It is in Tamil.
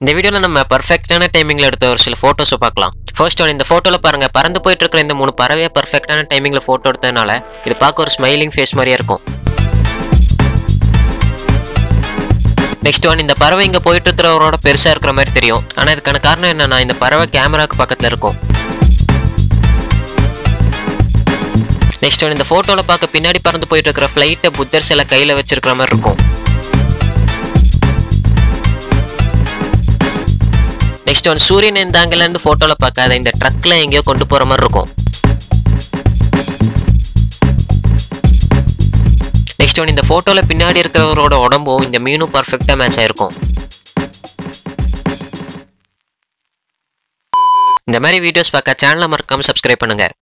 இந்த வீடியோவில் நம்ம பர்ஃபெக்டான டைமிங்கில் எடுத்த ஒரு சில ஃபோட்டோஸை பார்க்கலாம் ஃபர்ஸ்ட் ஒன் இந்த ஃபோட்டோவில் பாருங்க பறந்து போயிட்டு இருக்கிற இந்த மூணு பறவையை பர்ஃபெக்டான டைமிங்கில் ஃபோட்டோ எடுத்ததுனால இது பார்க்க ஒரு ஸ்மைலிங் ஃபேஸ் மாதிரியே இருக்கும் நெக்ஸ்ட் ஒன் இந்த பறவை இங்கே போயிட்டு இருக்கிறவரோட பெருசாக இருக்கிற மாதிரி தெரியும் ஆனால் இதுக்கான காரணம் என்னன்னா இந்த பறவை கேமராக்கு பக்கத்தில் இருக்கும் நெக்ஸ்ட் ஒன் இந்த ஃபோட்டோவில் பார்க்க பின்னாடி பறந்து போயிட்டு இருக்கிற ஃப்ளைட்டை புத்தர் சில கையில் வச்சிருக்கிற மாதிரி இருக்கும் நெக்ஸ்ட் ஒன் சூரியன் இந்த angle ல இருந்து ஃபோட்டோவில் பார்க்காத இந்த ட்ரக்கில் எங்கேயோ கொண்டு போகிற மாதிரி இருக்கும் நெக்ஸ்ட் ஒன் இந்த ஃபோட்டோவில் பின்னாடி இருக்கிறவரோட உடம்பும் இந்த மீனும் பர்ஃபெக்டாக மேட்ச் ஆயிருக்கும் இந்த மாதிரி வீடியோஸ் பார்க்க சேனலை மறக்காமல் சப்ஸ்கிரைப் பண்ணுங்கள்